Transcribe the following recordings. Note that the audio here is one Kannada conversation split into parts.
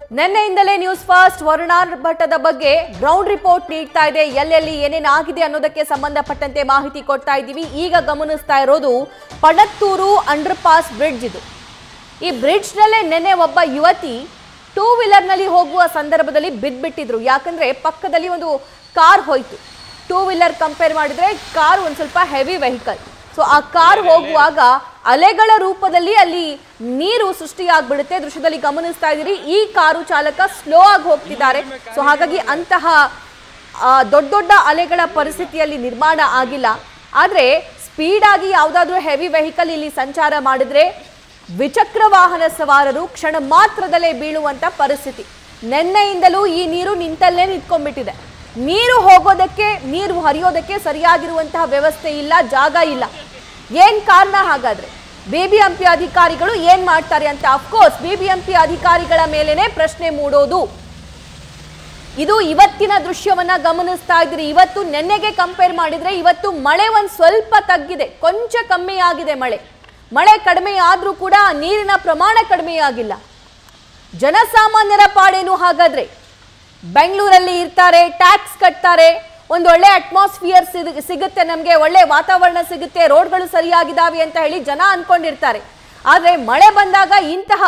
ನಿನ್ನೆಯಿಂದಲೇ ನ್ಯೂಸ್ ಫಾಸ್ಟ್ ವರುಣಾರ್ಭಟದ ಬಗ್ಗೆ ಗ್ರೌಂಡ್ ರಿಪೋರ್ಟ್ ನೀಡ್ತಾ ಇದೆ ಎಲ್ಲೆಲ್ಲಿ ಏನೇನ್ ಆಗಿದೆ ಅನ್ನೋದಕ್ಕೆ ಸಂಬಂಧಪಟ್ಟಂತೆ ಮಾಹಿತಿ ಕೊಡ್ತಾ ಇದ್ದೀವಿ ಈಗ ಗಮನಿಸ್ತಾ ಇರೋದು ಪಣತ್ತೂರು ಅಂಡರ್ ಪಾಸ್ ಬ್ರಿಡ್ಜ್ ಇದು ಈ ಬ್ರಿಡ್ಜ್ನಲ್ಲೇ ನೆನ್ನೆ ಒಬ್ಬ ಯುವತಿ ಟೂ ವೀಲರ್ನಲ್ಲಿ ಹೋಗುವ ಸಂದರ್ಭದಲ್ಲಿ ಬಿದ್ದ್ಬಿಟ್ಟಿದ್ರು ಯಾಕಂದ್ರೆ ಪಕ್ಕದಲ್ಲಿ ಒಂದು ಕಾರ್ ಹೋಯ್ತು ಟೂ ವೀಲರ್ ಕಂಪೇರ್ ಮಾಡಿದ್ರೆ ಕಾರ್ ಒಂದು ಸ್ವಲ್ಪ ಹೆವಿ ವೆಹಿಕಲ್ ಸೊ ಆ ಕಾರ್ ಹೋಗುವಾಗ ಅಲೆಗಳ ರೂಪದಲ್ಲಿ ಅಲ್ಲಿ ನೀರು ಸೃಷ್ಟಿಯಾಗ್ಬಿಡುತ್ತೆ ದೃಶ್ಯದಲ್ಲಿ ಗಮನಿಸ್ತಾ ಇದ್ದೀರಿ ಈ ಕಾರು ಚಾಲಕ ಸ್ಲೋ ಆಗಿ ಹೋಗ್ತಿದ್ದಾರೆ ಸೊ ಹಾಗಾಗಿ ಅಂತಹ ಆ, ದೊಡ್ಡ ದೊಡ್ಡ ಅಲೆಗಳ ಪರಿಸ್ಥಿತಿಯಲ್ಲಿ ನಿರ್ಮಾಣ ಆಗಿಲ್ಲ ಆದ್ರೆ ಸ್ಪೀಡ್ ಆಗಿ ಯಾವುದಾದ್ರೂ ಹೆವಿ ವೆಹಿಕಲ್ ಇಲ್ಲಿ ಸಂಚಾರ ಮಾಡಿದ್ರೆ ದ್ವಿಚಕ್ರ ವಾಹನ ಸವಾರರು ಕ್ಷಣ ಮಾತ್ರದಲ್ಲೇ ಬೀಳುವಂತ ಪರಿಸ್ಥಿತಿ ನಿನ್ನೆಯಿಂದಲೂ ಈ ನೀರು ನಿಂತಲ್ಲೇ ನಿಂತ್ಕೊಂಡ್ಬಿಟ್ಟಿದೆ ನೀರು ಹೋಗೋದಕ್ಕೆ ನೀರು ಹರಿಯೋದಕ್ಕೆ ಸರಿಯಾಗಿರುವಂತಹ ವ್ಯವಸ್ಥೆ ಇಲ್ಲ ಜಾಗ ಇಲ್ಲ ಏನ್ ಕಾರಣ ಹಾಗಾದ್ರೆ ಬಿಬಿಎಂಪಿ ಅಧಿಕಾರಿಗಳು ಏನ್ ಮಾಡ್ತಾರೆ ಅಂತ ಅಫ್ಕೋರ್ಸ್ ಬಿಬಿಎಂಪಿ ಅಧಿಕಾರಿಗಳ ಮೇಲೇನೆ ಪ್ರಶ್ನೆ ಮೂಡೋದು ಇದು ಇವತ್ತಿನ ದೃಶ್ಯವನ್ನ ಗಮನಿಸ್ತಾ ಇದ್ದೀರಿ ಇವತ್ತು ನೆನ್ನೆಗೆ ಕಂಪೇರ್ ಮಾಡಿದ್ರೆ ಇವತ್ತು ಮಳೆ ಒಂದ್ ಸ್ವಲ್ಪ ತಗ್ಗಿದೆ ಕೊಂಚ ಕಮ್ಮಿ ಆಗಿದೆ ಮಳೆ ಮಳೆ ಕಡಿಮೆ ಆದ್ರೂ ಕೂಡ ನೀರಿನ ಪ್ರಮಾಣ ಕಡಿಮೆ ಆಗಿಲ್ಲ ಜನಸಾಮಾನ್ಯರ ಪಾಡೇನು ಹಾಗಾದ್ರೆ ಬೆಂಗಳೂರಲ್ಲಿ ಇರ್ತಾರೆ ಟ್ಯಾಕ್ಸ್ ಕಟ್ತಾರೆ ಒಂದು ಒಳ್ಳೆ ಅಟ್ಮಾಸ್ಫಿಯರ್ ಸಿಗುತ್ತೆ ನಮಗೆ ಒಳ್ಳೆ ವಾತಾವರಣ ಸಿಗುತ್ತೆ ರೋಡ್ಗಳು ಸರಿಯಾಗಿದ್ದಾವೆ ಅಂತ ಹೇಳಿ ಜನ ಅನ್ಕೊಂಡಿರ್ತಾರೆ ಆದ್ರೆ ಮಳೆ ಬಂದಾಗ ಇಂತಹ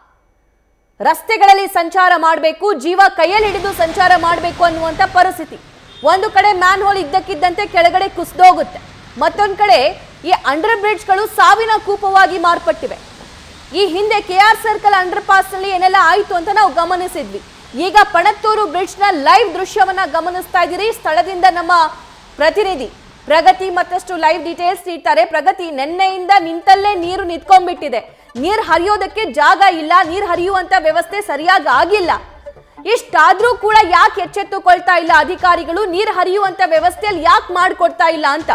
ರಸ್ತೆಗಳಲ್ಲಿ ಸಂಚಾರ ಮಾಡಬೇಕು ಜೀವ ಕೈಯಲ್ಲಿ ಹಿಡಿದು ಸಂಚಾರ ಮಾಡಬೇಕು ಅನ್ನುವಂಥ ಪರಿಸ್ಥಿತಿ ಒಂದು ಕಡೆ ಮ್ಯಾನ್ ಹೋಲ್ ಇದ್ದಕ್ಕಿದ್ದಂತೆ ಕೆಳಗಡೆ ಕುಸಿದೋಗುತ್ತೆ ಮತ್ತೊಂದು ಕಡೆ ಈ ಅಂಡರ್ ಬ್ರಿಡ್ಜ್ಗಳು ಸಾವಿನ ಕೂಪವಾಗಿ ಮಾರ್ಪಟ್ಟಿವೆ ಈ ಹಿಂದೆ ಕೆ ಆರ್ ಸರ್ಕಲ್ ಅಂಡರ್ ಪಾಸ್ನಲ್ಲಿ ಏನೆಲ್ಲ ಆಯಿತು ಅಂತ ನಾವು ಗಮನಿಸಿದ್ವಿ ಈಗ ಪಣತ್ತೂರು ಬ್ರಿಡ್ಜ್ನ ಲೈವ್ ದೃಶ್ಯವನ್ನ ಗಮನಿಸ್ತಾ ಇದ್ದೀರಿ ಸ್ಥಳದಿಂದ ನಮ್ಮ ಪ್ರತಿನಿಧಿ ಪ್ರಗತಿ ಮತ್ತಷ್ಟು ಲೈವ್ ಡೀಟೇಲ್ಸ್ ನೀಡ್ತಾರೆ ಪ್ರಗತಿ ನಿನ್ನೆಯಿಂದ ನಿಂತಲ್ಲೇ ನೀರು ನಿಂತ್ಕೊಂಡ್ಬಿಟ್ಟಿದೆ ನೀರು ಹರಿಯೋದಕ್ಕೆ ಜಾಗ ಇಲ್ಲ ನೀರು ಹರಿಯುವಂತ ವ್ಯವಸ್ಥೆ ಸರಿಯಾಗಿ ಆಗಿಲ್ಲ ಇಷ್ಟಾದ್ರೂ ಕೂಡ ಯಾಕೆ ಎಚ್ಚೆತ್ತುಕೊಳ್ತಾ ಇಲ್ಲ ಅಧಿಕಾರಿಗಳು ನೀರು ಹರಿಯುವಂತ ವ್ಯವಸ್ಥೆಯಲ್ಲಿ ಯಾಕೆ ಮಾಡ್ಕೊಡ್ತಾ ಇಲ್ಲ ಅಂತ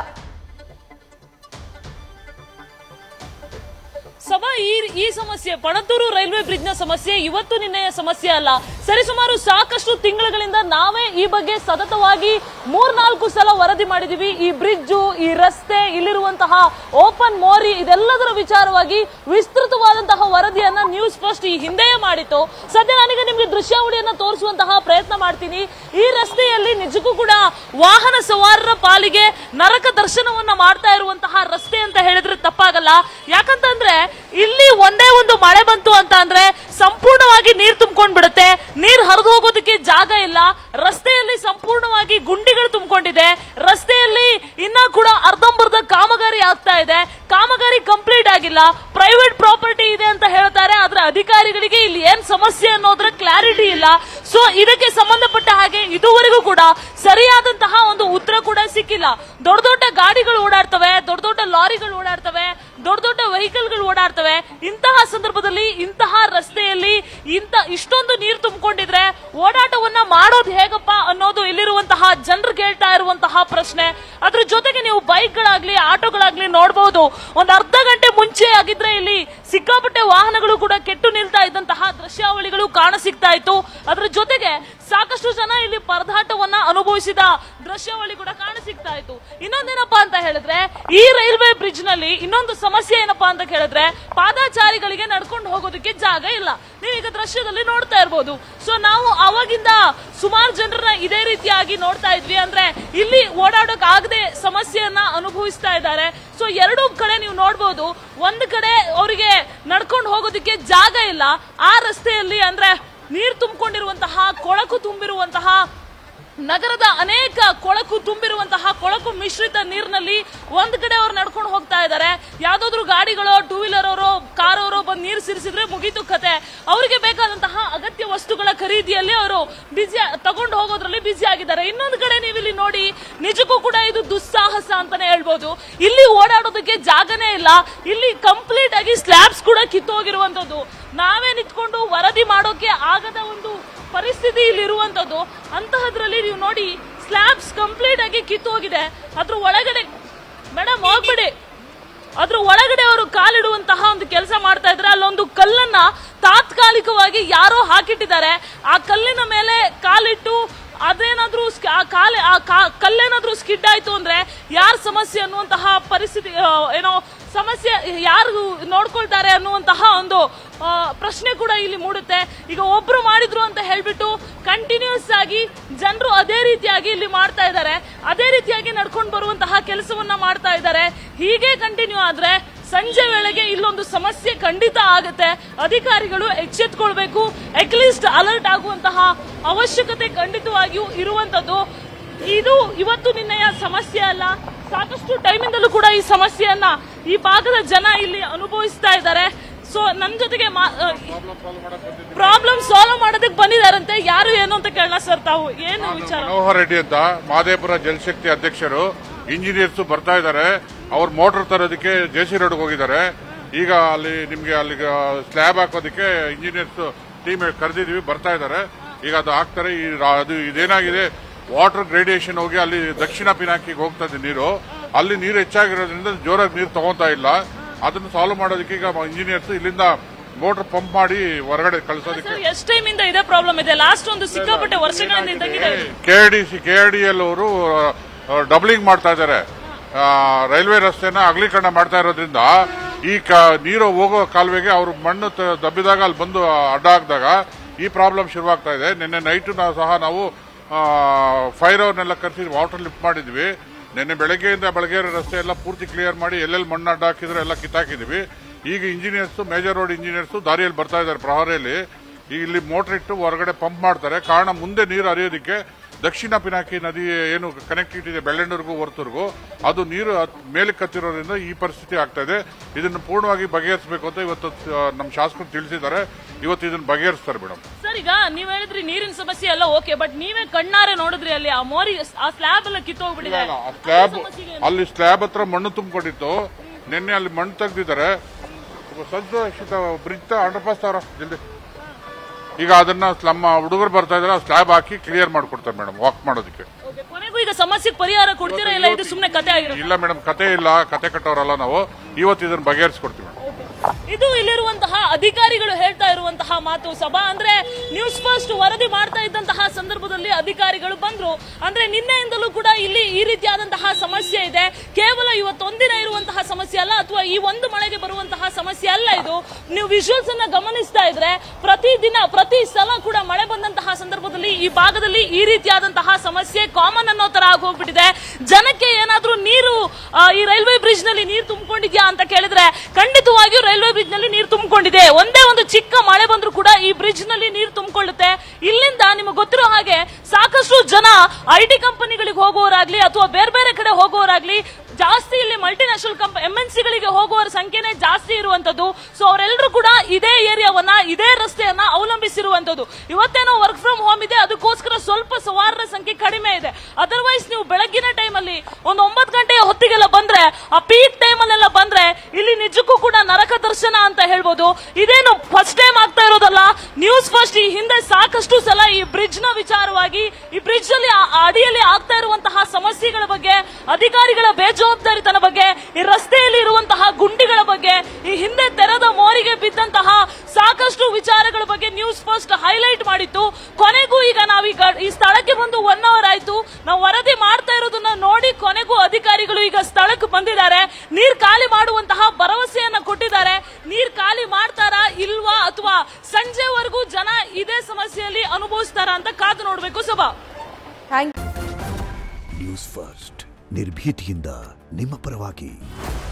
ಸಭಾ ಈ ಈ ಸಮಸ್ಯೆ ಪಣತ್ತೂರು ರೈಲ್ವೆ ಬ್ರಿಡ್ಜ್ ನ ಸಮಸ್ಯೆ ಇವತ್ತು ನಿನ್ನೆಯ ಸಮಸ್ಯೆ ಅಲ್ಲ ಸರಿಸುಮಾರು ಸಾಕಷ್ಟು ತಿಂಗಳುಗಳಿಂದ ನಾವೇ ಈ ಬಗ್ಗೆ ಸತತವಾಗಿ ಮೂರ್ನಾಲ್ಕು ಸಲ ವರದಿ ಮಾಡಿದೀವಿ ಈ ಬ್ರಿಡ್ಜು ಈ ರಸ್ತೆ ಇಲ್ಲಿರುವಂತಹ ಓಪನ್ ಮೋರಿ ಇದೆಲ್ಲದರ ವಿಚಾರವಾಗಿ ವಿಸ್ತೃತವಾದಂತಹ ವರದಿಯನ್ನ ನ್ಯೂಸ್ ಫಸ್ಟ್ ಈ ಹಿಂದೆಯೇ ಮಾಡಿತ್ತು ಸದ್ಯ ನನಗೆ ನಿಮ್ಗೆ ದೃಶ್ಯಾವಳಿಯನ್ನ ತೋರಿಸುವಂತಹ ಪ್ರಯತ್ನ ಮಾಡ್ತೀನಿ ಈ ರಸ್ತೆಯಲ್ಲಿ ನಿಜಕ್ಕೂ ಕೂಡ ವಾಹನ ಸವಾರರ ಪಾಲಿಗೆ ನರಕ ದರ್ಶನವನ್ನ ಮಾಡ್ತಾ ಇರುವಂತಹ ರಸ್ತೆ ಅಂತ ಹೇಳಿದ್ರೆ ತಪ್ಪಾಗಲ್ಲ ಯಾಕಂತಂದ್ರೆ ಇಲ್ಲಿ ಒಂದೇ ಒಂದು ಮಳೆ ಬಂತು ಅಂತ ಅಂದ್ರೆ ಸಂಪೂರ್ಣವಾಗಿ ನೀರ್ ತುಂಬಿಕೊಂಡ್ ಬಿಡುತ್ತೆ ನೀರ್ ಹರಿದು ಹೋಗೋದಕ್ಕೆ ಜಾಗ ಇಲ್ಲ ರಸ್ತೆಯಲ್ಲಿ ಸಂಪೂರ್ಣವಾಗಿ ಗುಂಡಿಗಳು ತುಂಬಿಕೊಂಡಿದೆ ರಸ್ತೆಯಲ್ಲಿ ಇನ್ನ ಕೂಡ ಅರ್ಧಂಬರ್ಧ ಕಾಮಗಾರಿ ಆಗ್ತಾ ಇದೆ ಕಾಮಗಾರಿ ಕಂಪ್ಲೀಟ್ ಆಗಿಲ್ಲ ಪ್ರೈವೇಟ್ ಪ್ರಾಪರ್ಟಿ ಇದೆ ಅಂತ ಹೇಳ್ತಾರೆ ಆದ್ರೆ ಅಧಿಕಾರಿಗಳಿಗೆ ಇಲ್ಲಿ ಏನ್ ಸಮಸ್ಯೆ ಅನ್ನೋದ್ರ ಕ್ಲಾರಿಟಿ ಇಲ್ಲ ಸೊ ಇದಕ್ಕೆ ಸಂಬಂಧಪಟ್ಟ ಹಾಗೆ ಇದುವರೆಗೂ ಕೂಡ ಸರಿಯಾದಂತಹ ಒಂದು ಉತ್ತರ ಕೂಡ ಸಿಕ್ಕಿಲ್ಲ ದೊಡ್ಡ ದೊಡ್ಡ ಗಾಡಿಗಳು ಓಡಾಡ್ತವೆ ದೊಡ್ಡ ದೊಡ್ಡ ಲಾರಿಗಳು ಓಡಾಡ್ತವೆ ದೊಡ್ಡ ದೊಡ್ಡ ವೆಹಿಕಲ್ಗಳು ಓಡಾಡ್ತವೆ ಇಂತಹ ಸಂದರ್ಭದಲ್ಲಿ ಇಂತಹ ರಸ್ತೆಯಲ್ಲಿ ಇಂತ ಇಷ್ಟೊಂದು ನೀರು ತುಂಬಿಕೊಂಡಿದ್ರೆ ಓಡಾಟವನ್ನ ಮಾಡೋದು ಹೇಗಪ್ಪ ಅನ್ನೋದು ಇಲ್ಲಿರುವಂತಹ ಜನರು ಕೇಳ್ತಾ ಇರುವಂತಹ ಪ್ರಶ್ನೆ ಅದ್ರ ಜೊತೆಗೆ ನೀವು ಬೈಕ್ಗಳಾಗ್ಲಿ ಆಟೋಗಳಾಗ್ಲಿ ನೋಡಬಹುದು ಒಂದ್ ಅರ್ಧ ಗಂಟೆ ಮುಂಚೆ ಆಗಿದ್ರೆ ಇಲ್ಲಿ ಸಿಕ್ಕಾಪಟ್ಟೆ ವಾಹನಗಳು ಕೂಡ ಕೆಟ್ಟು ನಿಲ್ತಾ ಇದ್ದಂತಹ ದೃಶ್ಯಾವಳಿಗಳು ಕಾಣಸಿಗ್ತಾ ಇತ್ತು ಅದ್ರ ಜೊತೆಗೆ ಸಾಕಷ್ಟು ಜನ ಇಲ್ಲಿ ಪರದಾಟವನ್ನ ಅನುಭವಿಸಿದ ದೃಶ್ಯಾವಳಿ ಕೂಡ ಕಾಣಸಿಗ್ತಾ ಇತ್ತು ಇನ್ನೊಂದೇನಪ್ಪಾ ಅಂತ ಹೇಳಿದ್ರೆ ಈ ರೈಲ್ವೆ ಬ್ರಿಡ್ಜ್ ನಲ್ಲಿ ಇನ್ನೊಂದು ಸಮಸ್ಯೆ ಏನಪ್ಪಾ ಅಂತ ಹೇಳಿದ್ರೆ ಪಾದಾಚಾರಿಗಳಿಗೆ ನಡ್ಕೊಂಡು ಹೋಗೋದಕ್ಕೆ ಜಾಗ ಇಲ್ಲ ನೀವೀಗ ದೃಶ್ಯದಲ್ಲಿ ನೋಡ್ತಾ ಇರ್ಬೋದು ಸೊ ನಾವು ಅವಾಗಿಂದ ಸುಮಾರು ಜನರನ್ನ ಇದೇ ರೀತಿಯಾಗಿ ನೋಡ್ತಾ ಇದ್ವಿ ಅಂದ್ರೆ ಇಲ್ಲಿ ಓಡಾಡೋಕ್ ಆಗದೆ ಸಮಸ್ಯೆಯನ್ನ ಅನುಭವಿಸ್ತಾ ಇದ್ದಾರೆ ಸೊ ಎರಡೂ ಕಡೆ ನೀವು ನೋಡ್ಬೋದು ಒಂದ್ ಕಡೆ ಅವರಿಗೆ ನಡ್ಕೊಂಡು ಹೋಗೋದಕ್ಕೆ ಜಾಗ ಇಲ್ಲ ಆ ರಸ್ತೆಯಲ್ಲಿ ಅಂದ್ರೆ ನೀರು ತುಂಬಿಕೊಂಡಿರುವಂತಹ ಕೊಳಕು ತುಂಬಿರುವಂತಹ ನಗರದ ಅನೇಕ ಕೊಳಕು ತುಂಬಿರುವಂತಹ ಕೊಳಕು ಮಿಶ್ರಿತ ನೀರಿನಲ್ಲಿ ಒಂದ್ ಕಡೆ ಅವ್ರು ನಡ್ಕೊಂಡು ಹೋಗ್ತಾ ಇದ್ದಾರೆ ಯಾವ್ದಾದ್ರು ಗಾಡಿಗಳು ಟೂ ವೀಲರ್ ಅವರು ಕಾರ್ ಅವರು ಬಂದು ನೀರು ಸಿರಿಸಿದ್ರೆ ಮುಗೀತು ಕತೆ ಅವರಿಗೆ ಬೇಕಾದಂತಹ ಅಗತ್ಯ ವಸ್ತುಗಳ ಖರೀದಿಯಲ್ಲಿ ಅವರು ಬಿಸಿ ತಗೊಂಡು ಹೋಗೋದ್ರಲ್ಲಿ ಬಿಸಿ ಆಗಿದ್ದಾರೆ ಇನ್ನೊಂದು ಕಡೆ ನೀವು ಇಲ್ಲಿ ನೋಡಿ ನಿಜಕ್ಕೂ ಕೂಡ ಇದು ದುಸ್ಸಾಹಸ ಅಂತಾನೆ ಹೇಳ್ಬೋದು ಇಲ್ಲಿ ಓಡಾಡೋದಕ್ಕೆ ಜಾಗನೇ ಇಲ್ಲ ಇಲ್ಲಿ ಕಂಪ್ಲೀಟ್ ಆಗಿ ಸ್ಲ್ಯಾಬ್ಸ್ ಕೂಡ ಕಿತ್ತೋಗಿರುವಂತದ್ದು ನಾವೇ ನಿಂತ್ಕೊಂಡು ವರದಿ ಮಾಡೋಕೆ ಆಗದ ಒಂದು ಪರಿಸ್ಥಿತಿ ಇಲ್ಲಿ ಇರುವಂತದ್ದು ಅಂತಹದ್ರಲ್ಲಿ ನೀವು ನೋಡಿ ಸ್ಲ್ಯಾಬ್ಸ್ ಕಂಪ್ಲೀಟ್ ಆಗಿ ಕಿತ್ತು ಹೋಗಿದೆ ಅದ್ರ ಒಳಗಡೆ ಮೇಡಮ್ ಹೋಗ್ಬಿಡಿ ಅದ್ರ ಒಳಗಡೆ ಅವರು ಕಾಲಿಡುವಂತಹ ಒಂದು ಕೆಲಸ ಮಾಡ್ತಾ ಇದ್ರೆ ಅಲ್ಲೊಂದು ಕಲ್ಲನ್ನ ತಾತ್ಕಾಲಿಕವಾಗಿ ಯಾರೋ ಹಾಕಿಟ್ಟಿದ್ದಾರೆ ಆ ಕಲ್ಲಿನ ಮೇಲೆ ಕಾಲಿಟ್ಟು ಅದೇನಾದ್ರೂ ಸ್ಕ- ಆ ಕಾಲೆ ಆ ಕಾ- ಕಲ್ಲೇನಾದ್ರೂ ಸ್ಕಿಡ್ ಆಯ್ತು ಅಂದ್ರೆ ಯಾರ ಸಮಸ್ಯೆ ಅನ್ನುವಂತಹ ಪರಿಸ್ಥಿತಿ ಆ, ಏನೋ ಸಮಸ್ಯೆ ಯಾರು ನೋಡ್ಕೊಳ್ತಾರೆ ಅನ್ನುವಂತಹ ಒಂದು ಆ, ಪ್ರಶ್ನೆ ಕೂಡ ಇಲ್ಲಿ ಮೂಡುತ್ತೆ ಈಗ ಒಬ್ರು ಮಾಡಿದ್ರು ಅಂತ ಹೇಳ್ಬಿಟ್ಟು ಕಂಟಿನ್ಯೂಸ್ ಆಗಿ ಜನರು ಅದೇ ರೀತಿಯಾಗಿ ಇಲ್ಲಿ ಮಾಡ್ತಾ ಇದ್ದಾರೆ ಅದೇ ರೀತಿಯಾಗಿ ನಡ್ಕೊಂಡು ಬರುವಂತಹ ಕೆಲಸವನ್ನ ಮಾಡ್ತಾ ಇದ್ದಾರೆ ಹೀಗೆ ಕಂಟಿನ್ಯೂ ಆದ್ರೆ ಸಂಜೆ ವೇಳೆಗೆ ಇಲ್ಲೊಂದು ಸಮಸ್ಯೆ ಖಂಡಿತ ಆಗುತ್ತೆ ಅಧಿಕಾರಿಗಳು ಎಚ್ಚೆತ್ಕೊಳ್ಬೇಕು ಅಟ್ಲೀಸ್ಟ್ ಅಲರ್ಟ್ ಆಗುವಂತಹ ಅವಶ್ಯಕತೆ ಖಂಡಿತವಾಗಿಯೂ ಇರುವಂತದ್ದು ಇದು ಇವತ್ತು ನಿನ್ನೆಯ ಸಮಸ್ಯೆ ಅಲ್ಲ ಸಾಕಷ್ಟು ಟೈಮಿಂದಲೂ ಕೂಡ ಈ ಸಮಸ್ಯೆಯನ್ನ ಈ ಭಾಗದ ಜನ ಇಲ್ಲಿ ಅನುಭವಿಸ್ತಾ ಇದ್ದಾರೆ ಸೊ ನನ್ನ ಜೊತೆಗೆ ಪ್ರಾಬ್ಲಮ್ ಸಾಲ್ವ್ ಮಾಡೋದಕ್ಕೆ ಬಂದಿದಾರಂತೆ ಯಾರು ಏನು ಅಂತ ಕೇಳೋಣ ಸರ್ ತಾವು ಏನು ವಿಚಾರ ಮನೋಹರ್ ರೆಡ್ಡಿ ಅಂತ ಮಹದೇಪುರ ಜಲಶಕ್ತಿ ಅಧ್ಯಕ್ಷರು ಇಂಜಿನಿಯರ್ಸ್ ಬರ್ತಾ ಇದ್ದಾರೆ ಅವ್ರ ಮೋಟರ್ ತರೋದಕ್ಕೆ ಜೆ ಸಿ ರೋಡ್ಗೆ ಹೋಗಿದ್ದಾರೆ ಈಗ ಅಲ್ಲಿ ನಿಮ್ಗೆ ಅಲ್ಲಿ ಸ್ಲ್ಯಾಬ್ ಹಾಕೋದಕ್ಕೆ ಇಂಜಿನಿಯರ್ಸ್ ಟೀಮ್ ಕರೆದಿದೀವಿ ಬರ್ತಾ ಇದ್ದಾರೆ ಈಗ ಅದು ಹಾಕ್ತಾರೆ ಈ ರಾ- ಅದು ಇದೇನಾಗಿದೆ ವಾಟರ್ ಗ್ರೇಡಿಯೇಷನ್ ಹೋಗಿ ಅಲ್ಲಿ ದಕ್ಷಿಣ ಪಿನಾಕಿಗೆ ಹೋಗ್ತಾ ಇದೆ ನೀರು ಅಲ್ಲಿ ನೀರು ಹೆಚ್ಚಾಗಿರೋದ್ರಿಂದ ಜೋರಾಗಿ ನೀರು ತಗೊಂತಾ ಇಲ್ಲ ಅದನ್ನು ಸಾಲ್ವ್ ಮಾಡೋದಕ್ಕೆ ಈಗ ಇಂಜಿನಿಯರ್ಸ್ ಇಲ್ಲಿಂದ ಮೋಟರ್ ಪಂಪ್ ಮಾಡಿ ಹೊರಗಡೆ ಕಳಿಸೋದಕ್ಕೆ ಸರ್ ಎಷ್ಟು ಟೈಮ್ ಇಂದ ಇದೇ ಪ್ರಾಬ್ಲಮ್ ಇದೆ ಲಾಸ್ಟ್ ಒಂದು ಸಿಕ್ಕಾಪಟ್ಟೆ ವರ್ಷಗಳಿಂದ ಇದ್ದಂಗಿದೆ ಇದು. ಕೆಆರ್ಡಿಸಿ ಕೆಆರ್ಡಿಎಲ್ ಅವರು ಡಬ್ಲಿಂಗ್ ಮಾಡ್ತಾ ಇದ್ದಾರೆ ಆ, ರೈಲ್ವೆ ರಸ್ತೆನ ಅಗಲೀಕರಣ ಮಾಡ್ತಾ ಇರೋದ್ರಿಂದ ಈ ಕ- ನೀರು ಹೋಗೋ ಕಾಲುವೆಗೆ ಅವರು ಮಣ್ಣು ತ- ದಬ್ಬಿದಾಗ ಅಲ್ಲಿ ಬಂದು ಅಡ್ಡ ಹಾಕಿದಾಗ ಈ ಪ್ರಾಬ್ಲಮ್ ಶುರುವಾಗ್ತಾ ಇದೆ ನಿನ್ನೆ ನೈಟು ನಾವು ಸಹ ನಾವು ಫೈರ್ ಅವ್ರನ್ನೆಲ್ಲ ಕರೆಸಿ ವಾಟರ್ ಲಿಫ್ಟ್ ಮಾಡಿದ್ವಿ ನಿನ್ನೆ ಬೆಳಗ್ಗೆಯಿಂದ ಬೆಳಗ್ಗೆ ರಸ್ತೆ ಎಲ್ಲ ಪೂರ್ತಿ ಕ್ಲಿಯರ್ ಮಾಡಿ ಎಲ್ಲೆಲ್ಲಿ ಮಣ್ಣು ಅಡ್ಡ ಹಾಕಿದ್ರೆ ಎಲ್ಲ ಕಿತ್ತಾಕಿದ್ವಿ ಈಗ ಇಂಜಿನಿಯರ್ಸ್ ಮೇಜರ್ ರೋಡ್ ಇಂಜಿನಿಯರ್ಸ್ ದಾರಿಯಲ್ಲಿ ಬರ್ತಾ ಇದ್ದಾರೆ ಪ್ರಹರಿಯಲ್ಲಿ ಈಗ ಇಲ್ಲಿ ಮೋಟರ್ ಇಟ್ಟು ಹೊರಗಡೆ ಪಂಪ್ ಮಾಡ್ತಾರೆ ಕಾರಣ ಮುಂದೆ ನೀರು ಹರಿಯೋದಕ್ಕೆ ದಕ್ಷಿಣ ಪಿನಾಕಿ ನದಿ ಏನು ಕನೆಕ್ಟಿವಿಟಿ ಇದೆ ಬೆಳ್ಳಂಡೂರ್ಗೂ ಹೊರತುರ್ಗೂ ಅದು ನೀರು ಹತ್- ಮೇಲಕ್ಕೆ ಹತ್ತಿರೋದ್ರಿಂದ ಈ ಪರಿಸ್ಥಿತಿ ಆಗ್ತಾ ಇದೆ ಇದನ್ನು ಪೂರ್ಣವಾಗಿ ಬಗೆಹರಿಸಬೇಕು ಅಂತ ಇವತ್ತು ಆ, ನಮ್ಮ ಶಾಸಕರು ತಿಳಿಸಿದ್ದಾರೆ ಇವತ್ತು ಇದನ್ನು ಬಗೆಹರಿಸ್ತಾರೆ ಮೇಡಮ್ ಸರ್ ಈಗ ನೀವ್ ಹೇಳಿದ್ರಿ ನೀರಿನ ಸಮಸ್ಯೆ ಎಲ್ಲ ಓಕೆ ಬಟ್ ನೀವೇ ಕಣ್ಣಾರೆ ನೋಡಿದ್ರಿ ಅಲ್ಲಿ ಆ ಮೋರಿ ಆ ಸ್ಲ್ಯಾಬ್ ಎಲ್ಲ ಕಿತ್ತೋಗ್ಬಿಟ್ಟಿದೆ ಸ್ಲ್ಯಾಬ್ ಸಮಸ್ಯೆಗೆ ಏನು? ಅಲ್ಲಿ ಸ್ಲ್ಯಾಬ್ ಹತ್ರ ಮಣ್ಣು ತುಂಬಿಕೊಂಡಿತ್ತು ನಿನ್ನೆ ಅಲ್ಲಿ ಮಣ್ಣು ತೆಗ್ದಿದ್ದಾರೆ ಸಂತೋಷಿತ ಬ್ರಿಡ್ಜ್ ಅಂಡರ್ಪಾಸ್ ತಾರ ಜಲ್ದಿ ಈಗ ಅದನ್ನ ನಮ್ಮ ಹುಡುಗರು ಬರ್ತಾ ಇದಾರೆ ಸ್ಲ್ಯಾಬ್ ಹಾಕಿ ಕ್ಲಿಯರ್ ಮಾಡ್ಕೊಡ್ತಾರೆ ಮೇಡಮ್ ವಾಕ್ ಮಾಡೋದಕ್ಕೆ Okay, ಕೊನೆಗೂ ಈಗ ಸಮಸ್ಯೆಗೆ ಪರಿಹಾರ ಕೊಡ್ತೀರಾ ಇಲ್ಲ ಇದು ಸುಮ್ನೆ ಕತೆ ಆಗಿರುತ್ತೆ ಇಲ್ಲ ಮೇಡಮ್ ಕತೆ ಇಲ್ಲ ಕತೆ ಕಟ್ಟೋರಲ್ಲ ನಾವು ಇವತ್ತು ಇದನ್ನ ಬಗೆಹರಿಸ್ಕೊಡ್ತೀವಿ ಮೇಡಮ್ ಇದು ಇಲ್ಲಿರುವಂತಹ ಅಧಿಕಾರಿಗಳು ಹೇಳ್ತಾ ಇರುವಂತಹ ಮಾತು ಸಭಾ ಅಂದ್ರೆ ನ್ಯೂಸ್ ಫಸ್ಟ್ ವರದಿ ಮಾಡ್ತಾ ಇದ್ದಂತಹ ಸಂದರ್ಭದಲ್ಲಿ ಅಧಿಕಾರಿಗಳು ಬಂದ್ರು ಅಂದ್ರೆ ನಿನ್ನೆಯಿಂದಲೂ ಕೂಡ ಇಲ್ಲಿ ಈ ರೀತಿಯಾದಂತಹ ಸಮಸ್ಯೆ ಇದೆ ಕೇವಲ ಇವತ್ತೊಂದಿನ ಇರುವಂತಹ ಸಮಸ್ಯೆ ಅಲ್ಲ ಅಥವಾ ಈ ಒಂದು ಮಳೆಗೆ ಬರುವಂತಹ ಸಮಸ್ಯೆ ಅಲ್ಲ ಇದು ನೀವು ವಿಜುವಲ್ಸ್ ಅನ್ನ ಗಮನಿಸ್ತಾ ಇದ್ರೆ ಪ್ರತಿ ದಿನ ಪ್ರತಿ ಸಲ ಕೂಡ ಮಳೆ ಬಂದಂತಹ ಸಂದರ್ಭದಲ್ಲಿ ಈ ಭಾಗದಲ್ಲಿ ಈ ರೀತಿಯಾದಂತಹ ಸಮಸ್ಯೆ ಕಾಮನ್ ಅನ್ನೋ ತರ ಆಗೋಗ್ಬಿಟ್ಟಿದೆ ಜನಕ್ಕೆ ಏನಾದ್ರೂ ನೀರು ಆ, ಈ ರೈಲ್ವೆ ಬ್ರಿಡ್ಜ್ ನಲ್ಲಿ ನೀರು ತುಂಬಿಕೊಂಡಿದ್ಯಾ ಅಂತ ಕೇಳಿದ್ರೆ ಖಂಡಿತವಾಗಿಯೂ ರೈಲ್ವೆ ಬ್ರಿಡ್ಜ್ ನಲ್ಲಿ ನೀರು ತುಂಬಿಕೊಂಡಿದೆ ಒಂದೇ ಒಂದು ಚಿಕ್ಕ ಮಳೆ ಬಂದ್ರೂ ಕೂಡ ಈ ಬ್ರಿಡ್ಜ್ ನಲ್ಲಿ ನೀರು ತುಂಬಿಕೊಳ್ಳುತ್ತೆ ಇಲ್ಲಿಂದ ನಿಮಗೆ ಗೊತ್ತಿರೋ ಹಾಗೆ ಸಾಕಷ್ಟು ಜನ ಐ ಟಿ ಕಂಪನಿಗಳಿಗೆ ಹೋಗುವವರಾಗ್ಲಿ ಅಥವಾ ಬೇರೆ ಬೇರೆ ಕಡೆ ಹೋಗುವವರಾಗ್ಲಿ ಜಾಸ್ತಿ ಇಲ್ಲಿ ಮಲ್ಟಿನ್ಯಾಷನಲ್ ಕಂಪ ಎಂ ಎನ್ ಸಿಗಳಿಗೆ ಹೋಗುವವರ ಸಂಖ್ಯೆನೇ ಜಾಸ್ತಿ ಇರುವಂತದ್ದು ಸೊ ಅವರೆಲ್ಲರೂ ಕೂಡ ಇದೇ ಏರಿಯಾವನ್ನ ಇದೇ ರಸ್ತೆಯನ್ನ ಅವಲಂಬಿಸಿರುವಂತದ್ದು ಇವತ್ತೇನೋ ವರ್ಕ್ ಫ್ರಮ್ ಹೋಮ್ ಇದೆ ಅದಕ್ಕೋಸ್ಕರ ಸ್ವಲ್ಪ ಸವಾರರ ಸಂಖ್ಯೆ ಕಡಿಮೆ ಇದೆ ಅದರ್ವೈಸ್ ನೀವು ಬೆಳಗ್ಗಿನ ಟೈಮಲ್ಲಿ ಒಂದು ಒಂಬತ್ತು ಗಂಟೆಯ ಹೊತ್ತಿಗೆಲ್ಲ ಬಂದ್ರೆ ಆ ಪೀಕ್ ಟೈಮಲ್ಲೆಲ್ಲ ಬಂದ್ರೆ ಇಲ್ಲಿ ನಿಜಕ್ಕೂ ಕೂಡ ನರಕ ದರ್ಶನ ಅಂತ ಹೇಳ್ಬೋದು ಇದೇನು ಫಸ್ಟ್ ಟೈಮ್ ಆಗ್ತಾ ಇರೋದಲ್ಲ ನ್ಯೂಸ್ ಫಸ್ಟ್ ಈ ಹಿಂದೆ ಸಾಕಷ್ಟು ಸಲ ಈ ಬ್ರಿಡ್ಜ್ ನ ವಿಚಾರವಾಗಿ ಈ ಬ್ರಿಡ್ಜ್ ಅಲ್ಲಿ ಆ- ಆ ಅಡಿಯಲ್ಲಿ ಆಗ್ತಾ ಇರುವಂತಹ ಸಮಸ್ಯೆಗಳ ಬಗ್ಗೆ ಅಧಿಕಾರಿಗಳ ಬೇಜವಾಬ್ದಾರಿತನ ಬಗ್ಗೆ ಈ ರಸ್ತೆಯಲ್ಲಿ ಇರುವಂತಹ ಗುಂಡಿಗಳ ಬಗ್ಗೆ ಈ ಹಿಂದೆ ತೆರೆದ ಮೋರಿಗೆ ಬಿದ್ದಂತಹ ಸಾಕಷ್ಟು ವಿಚಾರಗಳ ಬಗ್ಗೆ ನ್ಯೂಸ್ ಫಸ್ಟ್ ಹೈಲೈಟ್ ಮಾಡಿತ್ತು ಕೊನೆಗೂ ಈಗ ನಾವೀಗ ಈ ಸ್ಥಳಕ್ಕೆ ಬಂದು ಒನ್ ಅವರ್ ಆಯ್ತು ನಾವು ವರದಿ ಮಾಡ್ತಾ ಇರೋದನ್ನ ನೋಡಿ ಕೊನೆಗೂ ಅಧಿಕಾರಿಗಳು ಈಗ ಸ್ಥಳಕ್ಕೆ ಬಂದಿದ್ದಾರೆ ನೀರ್ ಖಾಲಿ ಮಾಡುವಂತಹ ಭರವಸೆಯನ್ನ ಕೊಟ್ಟಿದ್ದಾರೆ ನೀರ್ ಖಾಲಿ ಮಾಡ್ತಾರಾ ಇಲ್ವಾ ಅಥವಾ ಸಂಜೆವರೆಗೂ ಜನ ಇದೇ ಸಮಸ್ಯೆಯಲ್ಲಿ ಅನುಭವಿಸ್ತಾರಾ ಅಂತ ಕಾದು ನೋಡ್ಬೇಕು ಸಭಾ ಥ್ಯಾಂಕ್ ನ್ಯೂಸ್ ಫಸ್ಟ್ ನಿರ್ಭೀತಿಯಿಂದ ನಿಮ್ಮ ಪರವಾಗಿ